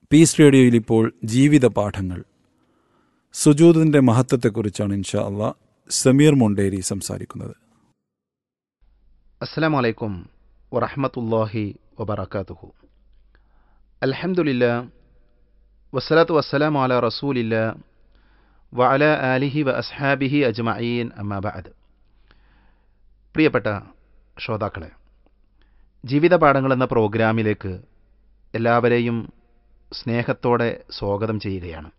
Piece റേഡിയോയിൽ ഇപ്പോൾ ജീവിത പാഠങ്ങൾ സുജൂദിന്റെ മഹത്വത്തെക്കുറിച്ചാണ് ഇൻഷാ അള്ളാ സമീർ മൊണ്ടേരി സംസാരിക്കുന്നത് അസ്സലാമു അലൈക്കും വറഹമത്തല്ലാഹി വബർക്കാത്തുഹു അൽഹംദുലില്ല വസ്സലാത്തു വസ്സലാമു അല റസൂലില്ല വഅല ആലിഹി വ അസ്ഹാബിഹി അജ്മഈൻ അമ്മാ ബഅദ് പ്രിയപ്പെട്ട ശ്രോതാക്കളെ ജീവിത പാഠങ്ങൾ എന്ന പ്രോഗ്രാമിലേക്ക് എല്ലാവരെയും സ്നേഹത്തോടെ സ്വാഗതം ചെയ്യുകയാണ്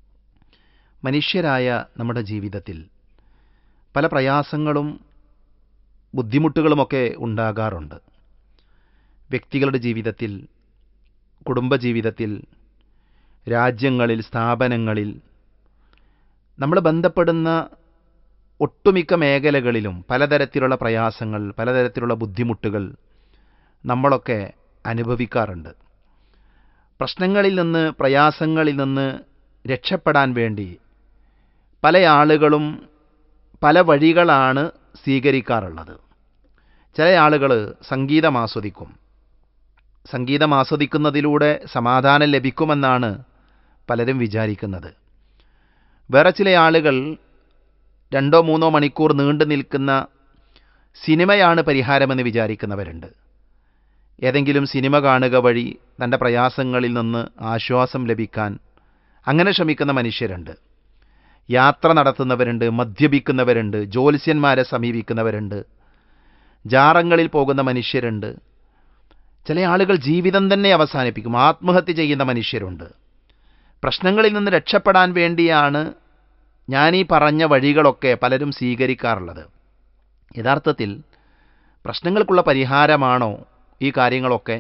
മനുഷ്യരായ നമ്മുടെ ജീവിതത്തിൽ പല പ്രയാസങ്ങളും ബുദ്ധിമുട്ടുകളുമൊക്കെ ഉണ്ടാകാറുണ്ട് വ്യക്തികളുടെ ജീവിതത്തിൽ കുടുംബജീവിതത്തിൽ രാജ്യങ്ങളിൽ സ്ഥാപനങ്ങളിൽ നമ്മൾ ബന്ധപ്പെടുന്ന ഒട്ടുമിക്ക മേഖലകളിലും പലതരത്തിലുള്ള പ്രയാസങ്ങൾ പലതരത്തിലുള്ള ബുദ്ധിമുട്ടുകൾ നമ്മളൊക്കെ അനുഭവിക്കാറുണ്ട് പ്രശ്നങ്ങളിൽ നിന്ന് പ്രയാസങ്ങളിൽ നിന്ന് രക്ഷപ്പെടാൻ വേണ്ടി പല ആളുകളും പല വഴികളാണ് സ്വീകരിക്കാറുള്ളത് ചില ആളുകൾ സംഗീതം ആസ്വദിക്കും സംഗീതം ആസ്വദിക്കുന്നതിലൂടെ സമാധാനം ലഭിക്കുമെന്നാണ് പലരും വിചാരിക്കുന്നത് വേറെ ചില ആളുകൾ രണ്ടോ മൂന്നോ മണിക്കൂർ നീണ്ടു നിൽക്കുന്ന സിനിമയാണ് പരിഹാരമെന്ന് വിചാരിക്കുന്നവരുണ്ട് ഏതെങ്കിലും സിനിമ കാണുക വഴി തൻ്റെ പ്രയാസങ്ങളിൽ നിന്ന് ആശ്വാസം ലഭിക്കാൻ അങ്ങനെ ശ്രമിക്കുന്ന മനുഷ്യരുണ്ട് യാത്ര നടത്തുന്നവരുണ്ട് മദ്യപിക്കുന്നവരുണ്ട് ജ്യോത്സ്യന്മാരെ സമീപിക്കുന്നവരുണ്ട് ജാറങ്ങളിൽ പോകുന്ന മനുഷ്യരുണ്ട് ചില ആളുകൾ ജീവിതം തന്നെ അവസാനിപ്പിക്കും ആത്മഹത്യ ചെയ്യുന്ന മനുഷ്യരുണ്ട് പ്രശ്നങ്ങളിൽ നിന്ന് രക്ഷപ്പെടാൻ വേണ്ടിയാണ് ഞാൻ ഈ പറഞ്ഞ വഴികളൊക്കെ പലരും സ്വീകരിക്കാറുള്ളത് യഥാർത്ഥത്തിൽ പ്രശ്നങ്ങൾക്കുള്ള പരിഹാരമാണോ ഈ കാര്യങ്ങളൊക്കെ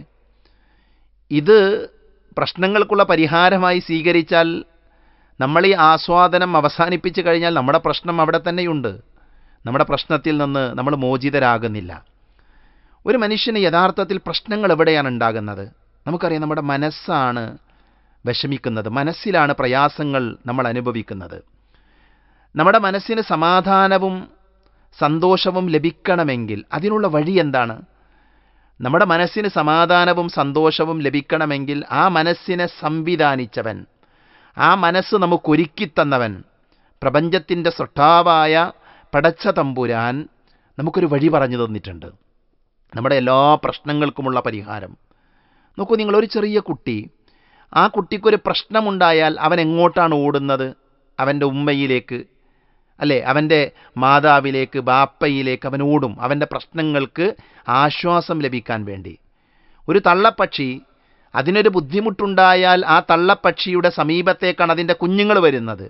ഇത് പ്രശ്നങ്ങൾക്കുള്ള പരിഹാരമായി സ്വീകരിച്ചാൽ നമ്മൾ ഈ ആസ്വാദനം അവസാനിപ്പിച്ചു കഴിഞ്ഞാൽ നമ്മുടെ പ്രശ്നം അവിടെ തന്നെയുണ്ട് നമ്മുടെ പ്രശ്നത്തിൽ നിന്ന് നമ്മൾ മോചിതരാകുന്നില്ല ഒരു മനുഷ്യന് യഥാർത്ഥത്തിൽ പ്രശ്നങ്ങൾ എവിടെയാണ് ഉണ്ടാകുന്നത് നമുക്കറിയാം നമ്മുടെ മനസ്സാണ് വിഷമിക്കുന്നത് മനസ്സിലാണ് പ്രയാസങ്ങൾ നമ്മൾ അനുഭവിക്കുന്നത് നമ്മുടെ മനസ്സിന് സമാധാനവും സന്തോഷവും ലഭിക്കണമെങ്കിൽ അതിനുള്ള വഴി എന്താണ് നമ്മുടെ മനസ്സിന് സമാധാനവും സന്തോഷവും ലഭിക്കണമെങ്കിൽ ആ മനസ്സിനെ സംവിധാനിച്ചവൻ ആ മനസ്സ് നമുക്കൊരുക്കിത്തന്നവൻ പ്രപഞ്ചത്തിൻ്റെ സൃഷ്ടാവായ പടച്ച തമ്പുരാൻ നമുക്കൊരു വഴി പറഞ്ഞു തന്നിട്ടുണ്ട് നമ്മുടെ എല്ലാ പ്രശ്നങ്ങൾക്കുമുള്ള പരിഹാരം നോക്കൂ നിങ്ങളൊരു ചെറിയ കുട്ടി ആ കുട്ടിക്കൊരു പ്രശ്നമുണ്ടായാൽ അവൻ എങ്ങോട്ടാണ് ഓടുന്നത് അവൻ്റെ ഉമ്മയിലേക്ക് അല്ലേ അവൻ്റെ മാതാവിലേക്ക് ബാപ്പയിലേക്ക് അവൻ ഓടും അവൻ്റെ പ്രശ്നങ്ങൾക്ക് ആശ്വാസം ലഭിക്കാൻ വേണ്ടി ഒരു തള്ളപ്പക്ഷി അതിനൊരു ബുദ്ധിമുട്ടുണ്ടായാൽ ആ തള്ളപ്പക്ഷിയുടെ സമീപത്തേക്കാണ് അതിൻ്റെ കുഞ്ഞുങ്ങൾ വരുന്നത്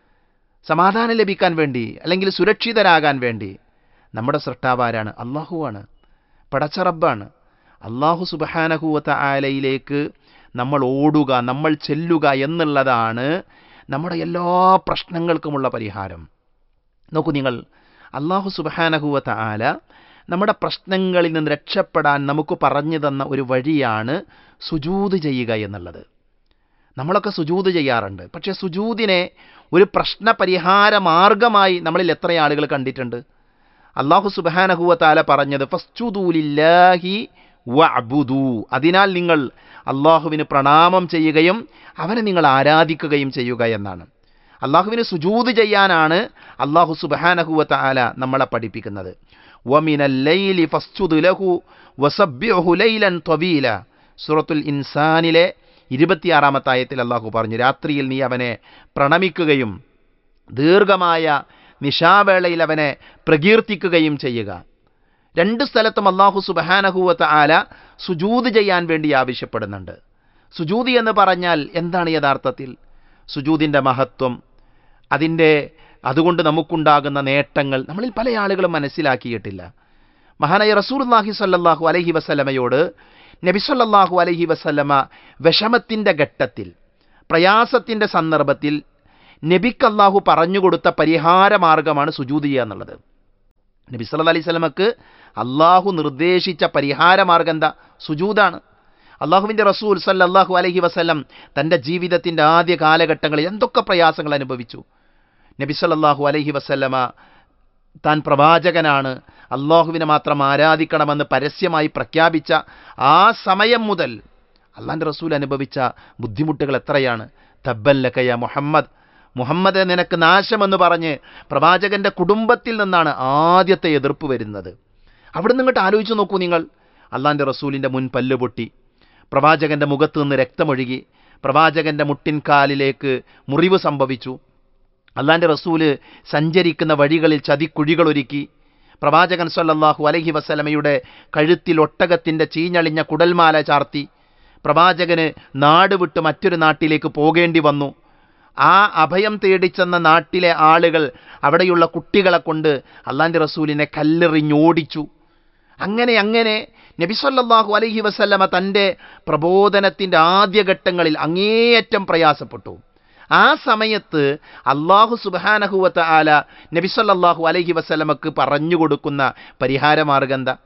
സമാധാനം ലഭിക്കാൻ വേണ്ടി അല്ലെങ്കിൽ സുരക്ഷിതരാകാൻ വേണ്ടി നമ്മുടെ സൃഷ്ടാവാരാണ് അള്ളാഹുവാണ് പടച്ച റബ്ബാണ് അള്ളാഹു സുബഹാനഹുവത്ത ആലയിലേക്ക് നമ്മൾ ഓടുക നമ്മൾ ചെല്ലുക എന്നുള്ളതാണ് നമ്മുടെ എല്ലാ പ്രശ്നങ്ങൾക്കുമുള്ള പരിഹാരം നോക്കൂ നിങ്ങൾ അള്ളാഹു സുബഹാനഹുവത്ത ആല നമ്മുടെ പ്രശ്നങ്ങളിൽ നിന്ന് രക്ഷപ്പെടാൻ നമുക്ക് പറഞ്ഞു തന്ന ഒരു വഴിയാണ് സുജൂത് ചെയ്യുക എന്നുള്ളത് നമ്മളൊക്കെ സുജൂത് ചെയ്യാറുണ്ട് പക്ഷേ സുജൂതിനെ ഒരു പ്രശ്ന പരിഹാര മാർഗമായി നമ്മളിൽ എത്ര ആളുകൾ കണ്ടിട്ടുണ്ട് അള്ളാഹു സുബാനഹുവത്താല പറഞ്ഞത് ഫസ്റ്റുദൂലില്ലാഹി വഅബുദു അതിനാൽ നിങ്ങൾ അള്ളാഹുവിന് പ്രണാമം ചെയ്യുകയും അവനെ നിങ്ങൾ ആരാധിക്കുകയും ചെയ്യുക എന്നാണ് അള്ളാഹുവിന് സുജൂത് ചെയ്യാനാണ് അള്ളാഹു സുബാനഹുവത്ത ആല നമ്മളെ പഠിപ്പിക്കുന്നത് വമിനല്ലൈലി ഫസ്തുദ് ലഹു വസബ്യഹു ലൈലൻ ത്വബീല സൂറത്തുൽ ഇൻസാനിലെ ഇരുപത്തിയാറാമത്തെ ആയത്തിൽ അള്ളാഹു പറഞ്ഞു രാത്രിയിൽ നീ അവനെ പ്രണമിക്കുകയും ദീർഘമായ നിശാവേളയിൽ അവനെ പ്രകീർത്തിക്കുകയും ചെയ്യുക രണ്ട് സ്ഥലത്തും അള്ളാഹു സുബഹാനഹുവത്ത ആല സുജൂത് ചെയ്യാൻ വേണ്ടി ആവശ്യപ്പെടുന്നുണ്ട് സുജൂതി എന്ന് പറഞ്ഞാൽ എന്താണ് യഥാർത്ഥത്തിൽ സുജൂതിൻ്റെ മഹത്വം അതിൻ്റെ അതുകൊണ്ട് നമുക്കുണ്ടാകുന്ന നേട്ടങ്ങൾ നമ്മളിൽ പല ആളുകളും മനസ്സിലാക്കിയിട്ടില്ല മഹാനായ റസൂർല്ലാഹി സല്ലാഹു അലഹി വസല്ലമയോട് നബിസല്ലാഹു അലഹി വസല്ലമ വിഷമത്തിൻ്റെ ഘട്ടത്തിൽ പ്രയാസത്തിൻ്റെ സന്ദർഭത്തിൽ നബിക്ക് അള്ളാഹു പറഞ്ഞുകൊടുത്ത പരിഹാര മാർഗമാണ് സുജൂത് ചെയ്യുക എന്നുള്ളത് നബി സല്ല അലൈഹി സ്വലമക്ക് അള്ളാഹു നിർദ്ദേശിച്ച പരിഹാര മാർഗം എന്താ സുജൂതാണ് അള്ളാഹുവിൻ്റെ റസൂൽ സല്ലല്ലാഹു അലൈഹി വസല്ലം തൻ്റെ ജീവിതത്തിൻ്റെ ആദ്യ കാലഘട്ടങ്ങളിൽ എന്തൊക്കെ പ്രയാസങ്ങൾ അനുഭവിച്ചു നബി സല്ലല്ലാഹു അലൈഹി വസല്ലമ താൻ പ്രവാചകനാണ് അള്ളാഹുവിനെ മാത്രം ആരാധിക്കണമെന്ന് പരസ്യമായി പ്രഖ്യാപിച്ച ആ സമയം മുതൽ അള്ളാൻ്റെ റസൂൽ അനുഭവിച്ച ബുദ്ധിമുട്ടുകൾ എത്രയാണ് തബ്ബല്ലക്കയ മുഹമ്മദ് മുഹമ്മദ് നിനക്ക് നാശമെന്ന് പറഞ്ഞ് പ്രവാചകന്റെ കുടുംബത്തിൽ നിന്നാണ് ആദ്യത്തെ എതിർപ്പ് വരുന്നത് അവിടെ നിന്നിട്ട് ആലോചിച്ച് നോക്കൂ നിങ്ങൾ അള്ളാൻ്റെ റസൂലിൻ്റെ മുൻ പല്ല് പൊട്ടി പ്രവാചകന്റെ മുഖത്ത് നിന്ന് രക്തമൊഴുകി പ്രവാചകന്റെ മുട്ടിൻകാലിലേക്ക് മുറിവ് സംഭവിച്ചു അള്ളാൻ്റെ റസൂല് സഞ്ചരിക്കുന്ന വഴികളിൽ ചതിക്കുഴികളൊരുക്കി പ്രവാചകൻ സല്ലല്ലാഹു അലൈഹി വസല്ലമയുടെ കഴുത്തിൽ ഒട്ടകത്തിൻ്റെ ചീഞ്ഞളിഞ്ഞ കുടൽമാല ചാർത്തി പ്രവാചകന് നാട് വിട്ട് മറ്റൊരു നാട്ടിലേക്ക് പോകേണ്ടി വന്നു ആ അഭയം തേടിച്ചെന്ന നാട്ടിലെ ആളുകൾ അവിടെയുള്ള കുട്ടികളെ കൊണ്ട് അള്ളാൻ്റെ റസൂലിനെ കല്ലെറിഞ്ഞോടിച്ചു അങ്ങനെ അങ്ങനെ നബിസല്ലാഹു അലൈഹി വസല്ലമ തൻ്റെ പ്രബോധനത്തിൻ്റെ ആദ്യഘട്ടങ്ങളിൽ അങ്ങേയറ്റം പ്രയാസപ്പെട്ടു ആ സമയത്ത് അള്ളാഹു സുബാനഹുവത്ത ആല നബിസല്ലാഹു അലൈഹി വസല്ലമക്ക് പറഞ്ഞു കൊടുക്കുന്ന പരിഹാരമാർഗം എന്താ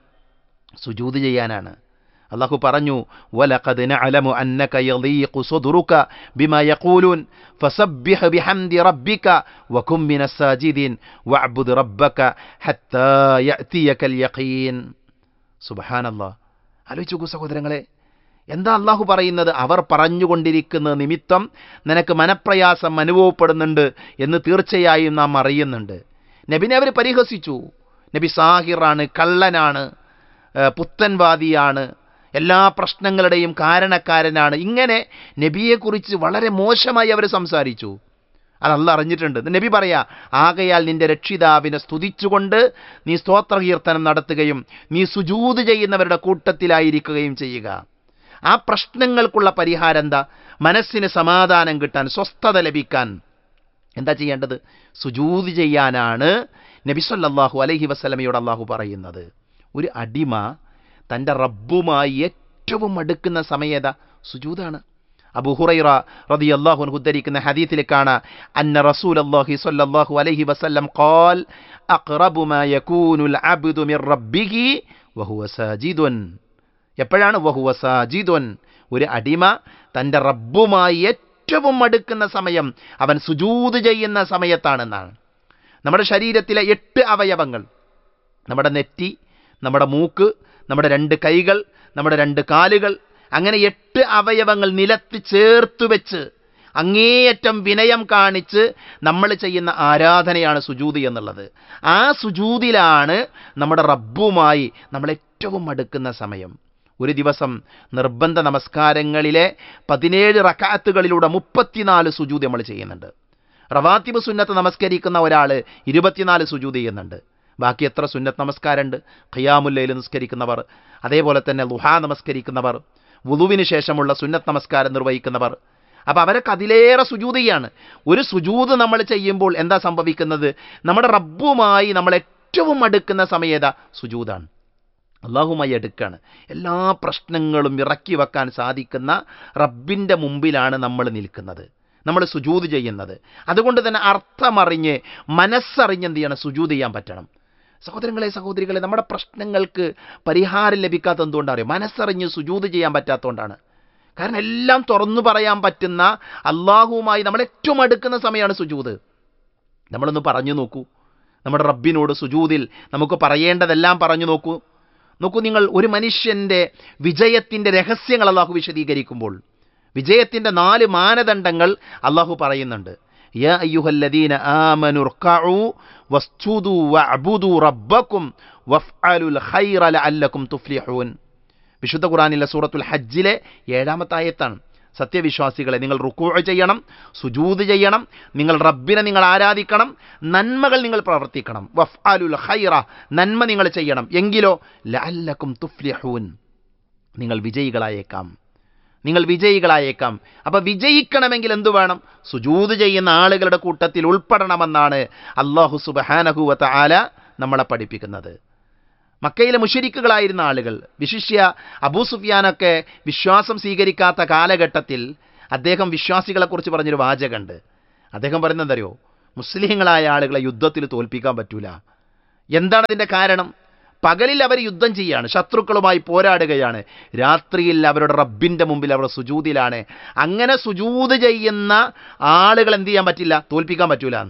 സുജൂത് ചെയ്യാനാണ് അള്ളാഹു പറഞ്ഞു വലഖദ് നഅലമു അന്നക യളീഖു സുദ്റുക ബിമാ യഖൂലൂൻ ഫസബ്ബിഹ് ബിഹംദി റബ്ബിക വകും മിനസ് സാജിദീൻ വഅബ്ദു് റബ്ബക ഹത്താ യഅതിയകൽ യഖീൻ സുബ്ഹാനല്ലാഹ് ആലോചിച്ചു നോക്കൂ സഹോദരങ്ങളെ എന്താ അള്ളാഹു പറയുന്നത് അവർ പറഞ്ഞുകൊണ്ടിരിക്കുന്ന നിമിത്തം നിനക്ക് മനപ്രയാസം അനുഭവപ്പെടുന്നുണ്ട് എന്ന് തീർച്ചയായും നാം അറിയുന്നുണ്ട് നബിനെ അവർ പരിഹസിച്ചു നബി സാഹിറാണ് കള്ളനാണ് ഏഹ് പുത്തൻവാദിയാണ് എല്ലാ പ്രശ്നങ്ങളുടെയും കാരണക്കാരനാണ് ഇങ്ങനെ നബിയെക്കുറിച്ച് വളരെ മോശമായി അവർ സംസാരിച്ചു അത് അല്ല അറിഞ്ഞിട്ടുണ്ട് നബി പറയാ ആകയാൽ നിന്റെ രക്ഷിതാവിനെ സ്തുതിച്ചുകൊണ്ട് നീ സ്തോത്രകീർത്തനം നടത്തുകയും നീ സുജൂത് ചെയ്യുന്നവരുടെ കൂട്ടത്തിലായിരിക്കുകയും ചെയ്യുക ആ പ്രശ്നങ്ങൾക്കുള്ള പരിഹാരം എന്താ മനസ്സിന് സമാധാനം കിട്ടാൻ സ്വസ്ഥത ലഭിക്കാൻ എന്താ ചെയ്യേണ്ടത് സുജൂത് ചെയ്യാനാണ് നബി സല്ലല്ലാഹു അലൈഹി വസല്ലമയോട് അള്ളാഹു പറയുന്നത് ഒരു അടിമ തൻ്റെ റബ്ബുമായി ഏറ്റവും അടുക്കുന്ന സമയത സുജൂതാണ് അബു ഹുറൈറ റതി അള്ളാഹു ഉദ്ധരിക്കുന്ന ഹദീത്തിലേക്കാണ് അന്ന റസൂൽ അള്ളാഹി സല്ലല്ലാഹു അലൈഹി വസല്ലം ഖാൽ അഖ്റബു മാ യകൂനുൽ അബ്ദു മിർ റബ്ബിഹി വഹുവ സാജിദുൻ എപ്പോഴാണ് വഹുവ സാജിദുൻ ഒരു അടിമ തൻ്റെ റബ്ബുമായി ഏറ്റവും അടുക്കുന്ന സമയം അവൻ സുജൂത് ചെയ്യുന്ന സമയത്താണെന്നാണ് നമ്മുടെ ശരീരത്തിലെ എട്ട് അവയവങ്ങൾ നമ്മുടെ നെറ്റി നമ്മുടെ മൂക്ക് നമ്മുടെ രണ്ട് കൈകൾ നമ്മുടെ രണ്ട് കാലുകൾ അങ്ങനെ എട്ട് അവയവങ്ങൾ നിലത്ത് ചേർത്ത് വെച്ച് അങ്ങേയറ്റം വിനയം കാണിച്ച് നമ്മൾ ചെയ്യുന്ന ആരാധനയാണ് സുജൂതി എന്നുള്ളത് ആ സുജൂതിലാണ് നമ്മുടെ റബ്ബുമായി നമ്മൾ ഏറ്റവും അടുക്കുന്ന സമയം ഒരു ദിവസം നിർബന്ധ നമസ്കാരങ്ങളിലെ പതിനേഴ് റക്കാത്തുകളിലൂടെ മുപ്പത്തിനാല് സുജൂതി നമ്മൾ ചെയ്യുന്നുണ്ട് റവാത്തിബ് സുന്നത്ത് നമസ്കരിക്കുന്ന ഒരാൾ ഇരുപത്തിനാല് സുജൂതി ചെയ്യുന്നുണ്ട് ബാക്കി എത്ര സുന്നത്ത് നമസ്കാരമുണ്ട് ഖിയാമുല്ലയിൽ നിസ്കരിക്കുന്നവർ അതേപോലെ തന്നെ ലുഹാ നമസ്കരിക്കുന്നവർ വുളുവിന് ശേഷമുള്ള സുന്നത്ത് നമസ്കാരം നിർവഹിക്കുന്നവർ അപ്പോൾ അവരൊക്കെ അതിലേറെ സുജൂതിയാണ് ഒരു സുജൂത് നമ്മൾ ചെയ്യുമ്പോൾ എന്താ സംഭവിക്കുന്നത് നമ്മുടെ റബ്ബുമായി നമ്മൾ ഏറ്റവും അടുക്കുന്ന സമയത സുജൂതാണ് അള്ളാഹുമായി അടുക്കാണ് എല്ലാ പ്രശ്നങ്ങളും ഇറക്കി വെക്കാൻ സാധിക്കുന്ന റബ്ബിൻ്റെ മുമ്പിലാണ് നമ്മൾ നിൽക്കുന്നത് നമ്മൾ സുജൂത് ചെയ്യുന്നത് അതുകൊണ്ട് തന്നെ അർത്ഥമറിഞ്ഞ് മനസ്സറിഞ്ഞ് എന്ത് ചെയ്യണം സുജൂത് ചെയ്യാൻ പറ്റണം സഹോദരങ്ങളെ സഹോദരികളെ നമ്മുടെ പ്രശ്നങ്ങൾക്ക് പരിഹാരം ലഭിക്കാത്ത എന്തുകൊണ്ടറിയോ മനസ്സറിഞ്ഞ് സുജൂത് ചെയ്യാൻ പറ്റാത്തതുകൊണ്ടാണ് കാരണം എല്ലാം തുറന്നു പറയാൻ പറ്റുന്ന അള്ളാഹുവുമായി നമ്മൾ ഏറ്റവും അടുക്കുന്ന സമയമാണ് സുജൂത് നമ്മളൊന്ന് പറഞ്ഞു നോക്കൂ നമ്മുടെ റബ്ബിനോട് സുജൂതിൽ നമുക്ക് പറയേണ്ടതെല്ലാം പറഞ്ഞു നോക്കൂ നോക്കൂ നിങ്ങൾ ഒരു മനുഷ്യൻ്റെ വിജയത്തിൻ്റെ രഹസ്യങ്ങൾ അള്ളാഹു വിശദീകരിക്കുമ്പോൾ വിജയത്തിൻ്റെ നാല് മാനദണ്ഡങ്ങൾ അള്ളാഹു പറയുന്നുണ്ട് യാ അയ്യുഹല്ലദീന ആമനു ർക്കഉ വസ്ജുദു വഅബുദു റബ്ബക്കും വഫ്അലുൽ ഖൈറ ലഅല്ലക്കും തുഫ്ലിഹൂൻ വിശുദ്ധ ഖുറാനിലെ സൂറത്തുൽ ഹജ്ജിലെ ഏഴാമത്തെ ആയത്താണ് സത്യവിശ്വാസികളെ നിങ്ങൾ റുക്കൂ ചെയ്യണം സുജൂദ് ചെയ്യണം നിങ്ങൾ റബ്ബിനെ നിങ്ങൾ ആരാധിക്കണം നന്മകൾ നിങ്ങൾ പ്രവർത്തിക്കണം വഫ് അലുൽ ഹൈറ നന്മ നിങ്ങൾ ചെയ്യണം എങ്കിലോ ലഅല്ലക്കും തുഫ്ലിഹൂൻ നിങ്ങൾ വിജയികളായേക്കാം നിങ്ങൾ വിജയികളായേക്കാം അപ്പം വിജയിക്കണമെങ്കിൽ എന്തു വേണം സുജൂത് ചെയ്യുന്ന ആളുകളുടെ കൂട്ടത്തിൽ ഉൾപ്പെടണമെന്നാണ് അള്ളാഹു സുബഹാനഹുവത്ത ആല നമ്മളെ പഠിപ്പിക്കുന്നത് മക്കയിലെ മുഷരിക്കുകളായിരുന്ന ആളുകൾ വിശിഷ്യ അബൂ സുഫിയാനൊക്കെ വിശ്വാസം സ്വീകരിക്കാത്ത കാലഘട്ടത്തിൽ അദ്ദേഹം വിശ്വാസികളെക്കുറിച്ച് പറഞ്ഞൊരു വാചകമുണ്ട് അദ്ദേഹം പറയുന്നത് എന്തറിയോ മുസ്ലിങ്ങളായ ആളുകളെ യുദ്ധത്തിൽ തോൽപ്പിക്കാൻ പറ്റൂല എന്താണ് അതിൻ്റെ കാരണം പകലിൽ അവർ യുദ്ധം ചെയ്യാണ് ശത്രുക്കളുമായി പോരാടുകയാണ് രാത്രിയിൽ അവരുടെ റബ്ബിൻ്റെ മുമ്പിൽ അവർ സുജൂതിലാണ് അങ്ങനെ സുജൂത് ചെയ്യുന്ന ആളുകൾ എന്ത് ചെയ്യാൻ പറ്റില്ല തോൽപ്പിക്കാൻ പറ്റൂല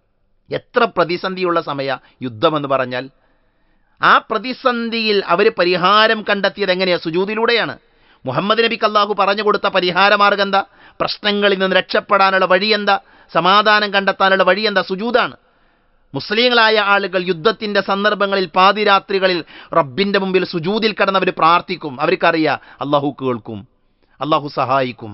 എത്ര പ്രതിസന്ധിയുള്ള സമയ യുദ്ധമെന്ന് പറഞ്ഞാൽ ആ പ്രതിസന്ധിയിൽ അവർ പരിഹാരം കണ്ടെത്തിയത് എങ്ങനെയാണ് സുജൂതിലൂടെയാണ് മുഹമ്മദ് നബിക്ക് അള്ളാഹു പറഞ്ഞു കൊടുത്ത പരിഹാരമാർഗം എന്താ പ്രശ്നങ്ങളിൽ നിന്ന് രക്ഷപ്പെടാനുള്ള വഴി എന്താ സമാധാനം കണ്ടെത്താനുള്ള വഴി എന്താ സുജൂതാണ് മുസ്ലിങ്ങളായ ആളുകൾ യുദ്ധത്തിന്റെ സന്ദർഭങ്ങളിൽ പാതിരാത്രികളിൽ റബ്ബിന്റെ മുമ്പിൽ സുജൂതിൽ കിടന്നവർ പ്രാർത്ഥിക്കും അവർക്കറിയാം അള്ളാഹു കേൾക്കും അള്ളാഹു സഹായിക്കും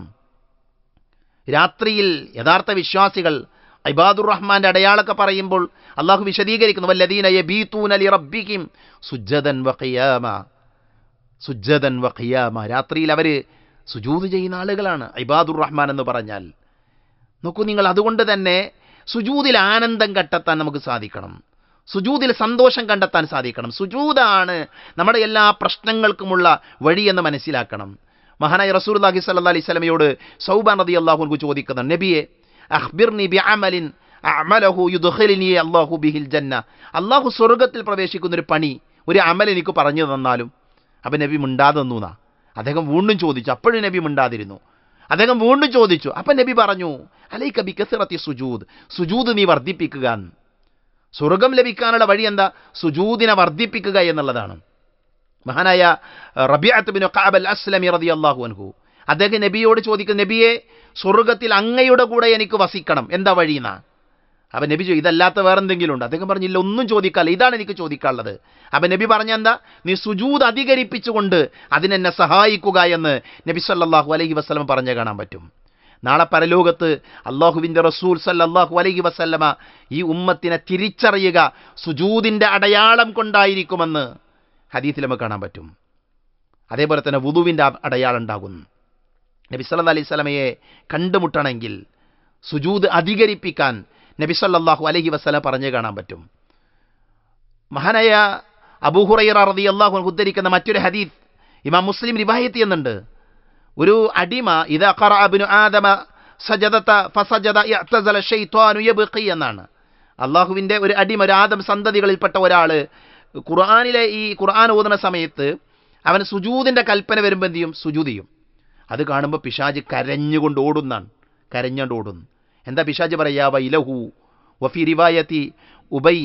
രാത്രിയിൽ യഥാർത്ഥ വിശ്വാസികൾ ഇബാദുർ റഹ്മാന്റെ അടയാളൊക്കെ പറയുമ്പോൾ അള്ളാഹു വിശദീകരിക്കുന്നു വല്ലദീന യബീതൂന ലിറബ്ബിഹിം സുജ്ജദൻ വഖിയാമ സുജ്ജദൻ വഖിയാമ രാത്രിയിൽ അവർ സുജൂദ് ചെയ്യുന്ന ആളുകളാണ് ഇബാദുർ റഹ്മാൻ എന്ന് പറഞ്ഞാൽ നോക്കൂ നിങ്ങൾ അതുകൊണ്ട് തന്നെ സുജൂദിൽ ആനന്ദം കണ്ടെത്താൻ നമുക്ക് സാധിക്കണം സുജൂദിൽ സന്തോഷം കണ്ടെത്താൻ സാധിക്കണം സുജൂദാണ് നമ്മുടെ എല്ലാ പ്രശ്നങ്ങൾക്കുമുള്ള വഴിയെന്ന് മനസ്സിലാക്കണം മഹാനായ റസൂർ അലൈഹി സല്ല അലൈഹി സ്വലമയോട് സൗബാൻ റതി അള്ളാഹുൻകു ചോദിക്കുന്നു നബിയെ അഖ്ബിർനി ബി അമലിൻ അമലഹു യുദ്ഖിലിനി അല്ലാഹു ബിഹിൽ ജന്ന അള്ളാഹു സ്വർഗത്തിൽ പ്രവേശിക്കുന്ന ഒരു പണി ഒരു അമൽ എനിക്ക് പറഞ്ഞു തന്നാലും അപ്പം നബി മിണ്ടാതെ നിന്നുന്നാ അദ്ദേഹം വീണ്ടും ചോദിച്ചു അപ്പോഴും നബി മിണ്ടാതിരുന്നു അദ്ദേഹം വീണ്ടും ചോദിച്ചു അപ്പം നബി പറഞ്ഞു അലൈക ബി കസിറത്തി സുജൂദ് സുജൂദ് നീ വർദ്ധിപ്പിക്കുക എന്ന്. സ്വർഗം ലഭിക്കാനുള്ള വഴി എന്താ സുജൂദിനെ വർദ്ധിപ്പിക്കുക എന്നുള്ളതാണ് മഹാനായ റബിഅത്ത് ബിൻ ഖഅബ് അസ്ലമി റളിയല്ലാഹു അൻഹു അദ്ദേഹം നബിയോട് ചോദിക്കും നബിയെ സ്വർഗത്തിൽ അങ്ങയുടെ കൂടെ എനിക്ക് വസിക്കണം എന്താ വഴിയെന്നാ അപ്പം നബി ചോ ഇതല്ലാത്ത വേറെന്തെങ്കിലും ഉണ്ട് അദ്ദേഹം പറഞ്ഞില്ല ഒന്നും ചോദിക്കാല്ല ഇതാണ് എനിക്ക് ചോദിക്കാനുള്ളത് അപ്പം നബി പറഞ്ഞ എന്താ നീ സുജൂദ് അധികരിപ്പിച്ചുകൊണ്ട് അതിനെന്നെ സഹായിക്കുക എന്ന് നബി സല്ലല്ലാഹു അലൈഹി വസല്ലം പറഞ്ഞു കാണാൻ പറ്റും നാളെ പരലോകത്ത് അള്ളാഹുവിൻ്റെ റസൂൽ സല്ലല്ലാഹു അലൈഹി വസല്ലമ ഈ ഉമ്മത്തിനെ തിരിച്ചറിയുക സുജൂദിൻ്റെ അടയാളം കൊണ്ടായിരിക്കുമെന്ന് ഹദീസിൽ നമുക്ക് കാണാൻ പറ്റും അതേപോലെ തന്നെ വുതുവിൻ്റെ അടയാളം ഉണ്ടാകും നബി സല്ലല്ലാഹു അലൈഹി സ്വലമയെ കണ്ടുമുട്ടണമെങ്കിൽ സുജൂദ് അധികരിപ്പിക്കാൻ നബി സല്ലല്ലാഹു അലൈഹി വസല്ലം പറഞ്ഞു കാണാൻ പറ്റും മഹാനായ അബൂഹുറൈറ റതി അള്ളാഹു ഉദ്ധരിക്കുന്ന മറ്റൊരു ഹദീസ് ഇമാം മുസ്ലിം റിവായത്ത് ചെയ്യുന്നുണ്ട് ഒരു അടിമ ഇത് അബിനു ആദമ സജദത്ത ഫസജദ ഇഅ്തസല ഷൈത്വാനു യബ്ഖി എന്നാണ് അള്ളാഹുവിൻ്റെ ഒരു അടിമ ഒരു ആദം സന്തതികളിൽപ്പെട്ട ഒരാൾ ഖുർആാനിലെ ഈ ഖുർആൻ ഓതുന്ന സമയത്ത് അവൻ സുജൂദിൻ്റെ കൽപ്പന വരുമ്പോൾ എന്ത് ചെയ്യും സുജൂദ് ചെയ്യും അത് കാണുമ്പോൾ പിശാജ് കരഞ്ഞുകൊണ്ട് ഓടുന്നാണ് കരഞ്ഞുകൊണ്ട് ഓടുന്നു എന്താ പിശാജ് പറയാ വൈലഹു വഫി റിവായത്തി ഉബൈ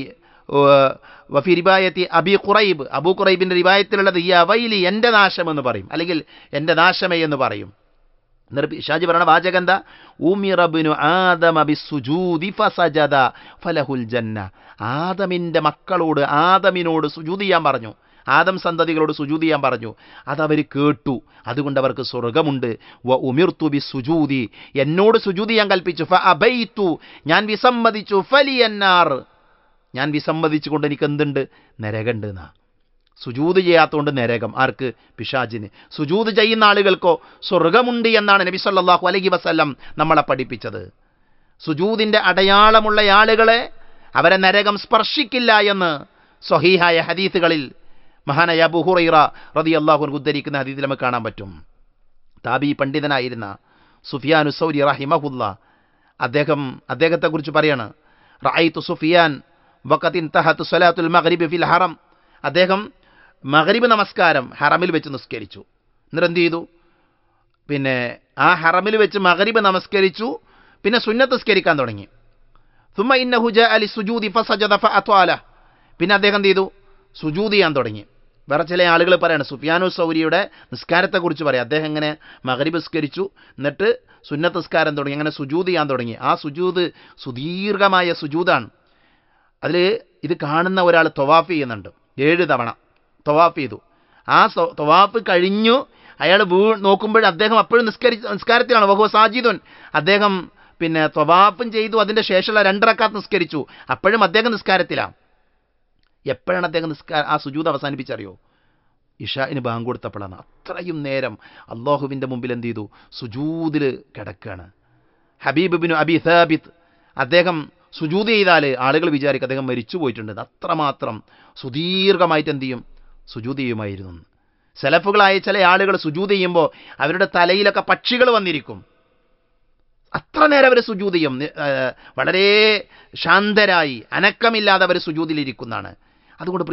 വഫി റിവായത്തി അബി ഖുറൈബ് അബൂ ഖുറൈബിൻ്റെ റിവായത്തിലുള്ളത് ഈ അവൈലി എൻ്റെ നാശമെന്ന് പറയും അല്ലെങ്കിൽ എൻ്റെ നാശമേ എന്ന് പറയും എന്നിട്ട് പിശാജ് പറയണ വാചകം എന്താ ഉമിറബിനു ആദമ ബിസുജൂദി ഫസജദ ഫലഹുൽ ജന്ന ആദമിൻ്റെ മക്കളോട് ആദമിനോട് സുജൂദ് ചെയ്യാൻ പറഞ്ഞു ആദം സന്തതികളോട് സുജൂദ് ചെയ്യാൻ പറഞ്ഞു അതവർ കേട്ടു അതുകൊണ്ട് അവർക്ക് സ്വർഗമുണ്ട് വ ഉമിർത്തു ബി സുജൂദി എന്നോട് സുജൂദ് ചെയ്യാൻ കൽപ്പിച്ചു ഫ അബൈത്തു ഞാൻ വിസമ്മതിച്ചു ഫലിയന്നാർ ഞാൻ വിസമ്മതിച്ചുകൊണ്ട് എനിക്ക് എന്തുണ്ട് നരകണ്ട് എന്നാ സുജൂത് ചെയ്യാത്തതുകൊണ്ട് നരകം ആർക്ക് പിശാജിന് സുജൂത് ചെയ്യുന്ന ആളുകൾക്കോ സ്വർഗമുണ്ട് എന്നാണ് നബി സല്ലല്ലാഹു അലൈഹി വസല്ലം നമ്മളെ പഠിപ്പിച്ചത് സുജൂതിൻ്റെ അടയാളമുള്ള ആളുകളെ അവരെ നരകം സ്പർശിക്കില്ല എന്ന് സ്വഹീഹായ ഹദീസുകളിൽ മഹാനായ അബൂ ഹുറൈറ റളിയല്ലാഹു ഉദ്ധരിക്കുന്ന ഹദീസിൽ നമുക്ക് കാണാൻ പറ്റും താബി പണ്ഡിതനായിരുന്ന സുഫിയാനു സൗരി റഹിമഹുല്ല അദ്ദേഹം അദ്ദേഹത്തെക്കുറിച്ച് പറയാണ് റഅയ്തു സുഫിയാൻ വഖത്തിൻ തഹത്ത് സ്വലാത്തുൽ മഗ്രിബ് ഫിൽ ഹറം അദ്ദേഹം മഗ്രിബ് നമസ്കാരം ഹറമിൽ വെച്ച് നിസ്കരിച്ചു എന്നിട്ട് എന്ത് ചെയ്തു പിന്നെ ആ ഹറമിൽ വെച്ച് മഗ്രിബ് നമസ്കരിച്ചു പിന്നെ സുന്നത്ത് നിസ്കരിക്കാൻ തുടങ്ങി സുമ ഇന്നഹു ജാ അലി സുജൂദി ഫസജദ ഫഅത്വാല പിന്നെ അദ്ദേഹം എന്ത് ചെയ്തു സുജൂദ് ചെയ്യാൻ തുടങ്ങി വേറെ ചില ആളുകൾ പറയാണ് സുഫിയാനു സൗരിയുടെ നിസ്കാരത്തെക്കുറിച്ച് പറയാം അദ്ദേഹം ഇങ്ങനെ മകരിബ് നിസ്കരിച്ചു എന്നിട്ട് സുന്നത്ത് നിസ്കാരം തുടങ്ങി അങ്ങനെ സുജൂദ് ചെയ്യാൻ തുടങ്ങി ആ സുജൂദ് സുദീർഘമായ സുജൂദാണ് അതിൽ ഇത് കാണുന്ന ഒരാൾ തൊവാഫ് ചെയ്യുന്നുണ്ട് ഏഴ് തവണ തൊവാഫ് ചെയ്തു ആ തൊവാഫ് കഴിഞ്ഞു അയാൾ വീ നോക്കുമ്പോൾ അദ്ദേഹം അപ്പോഴും നിസ്കരി നിസ്കാരത്തിലാണ് വഹുവ സാജിദുൻ അദ്ദേഹം പിന്നെ തൊവാഫും ചെയ്തു അതിൻ്റെ ശേഷമുള്ള രണ്ടറക്കാത്ത് നിസ്കരിച്ചു അപ്പോഴും അദ്ദേഹം നിസ്കാരത്തിലാണ് എപ്പോഴാണ് അദ്ദേഹം നിസ്കാര ആ സുജൂത് അവസാനിപ്പിച്ചറിയോ ഇഷാഇന് ബാങ്ക് കൊടുത്തപ്പോഴാണ് അത്രയും നേരം അള്ളാഹുവിൻ്റെ മുമ്പിൽ എന്ത് ചെയ്തു സുജൂതിൽ കിടക്കുകയാണ് ഹബീബ് ബിനു അബി സാബിത്ത് അദ്ദേഹം സുജൂത് ചെയ്താൽ ആളുകൾ വിചാരിക്കും അദ്ദേഹം മരിച്ചു പോയിട്ടുണ്ട് അത്രമാത്രം സുദീർഘമായിട്ട് എന്ത് ചെയ്യും സുജൂത് ചെയ്യുമായിരുന്നു സെലഫുകളായ ചില ആളുകൾ സുജൂത് ചെയ്യുമ്പോൾ അവരുടെ തലയിലൊക്കെ പക്ഷികൾ വന്നിരിക്കും അത്ര നേരം അവർ സുജൂത് ചെയ്യും വളരെ ശാന്തരായി അനക്കമില്ലാതെ അവർ സുജൂതിലിരിക്കുന്നതാണ് അതുകൊണ്ട്